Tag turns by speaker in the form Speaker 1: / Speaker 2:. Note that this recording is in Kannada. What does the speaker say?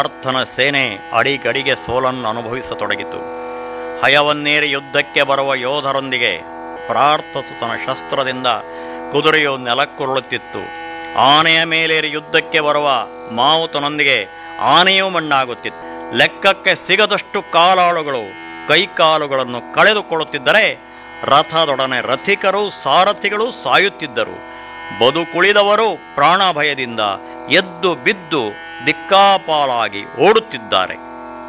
Speaker 1: ಅರ್ಥನ ಸೇನೆ ಅಡಿಗಡಿಗೆ ಸೋಲನ್ನು ಅನುಭವಿಸತೊಡಗಿತು ಹಯವನ್ನೇರಿ ಯುದ್ಧಕ್ಕೆ ಬರುವ ಯೋಧರೊಂದಿಗೆ ಪ್ರಾರ್ಥಸುತನ ಶಸ್ತ್ರದಿಂದ ಕುದುರೆಯು ನೆಲಕ್ಕುರುಳುತ್ತಿತ್ತು ಆನೆಯ ಮೇಲೇರಿ ಯುದ್ಧಕ್ಕೆ ಬರುವ ಮಾವುತನೊಂದಿಗೆ ಆನೆಯೂ ಮಣ್ಣಾಗುತ್ತಿತ್ತು ಲೆಕ್ಕಕ್ಕೆ ಸಿಗದಷ್ಟು ಕಾಲಾಳುಗಳು ಕೈಕಾಲುಗಳನ್ನು ಕಳೆದುಕೊಳ್ಳುತ್ತಿದ್ದರೆ ರಥದೊಡನೆ ರಥಿಕರು ಸಾರಥಿಗಳು ಸಾಯುತ್ತಿದ್ದರು ಬದುಕುಳಿದವರು ಪ್ರಾಣಭಯದಿಂದ ಎದ್ದು ಬಿದ್ದು ದಿಕ್ಕಾಪಾಲಾಗಿ ಓಡುತ್ತಿದ್ದಾರೆ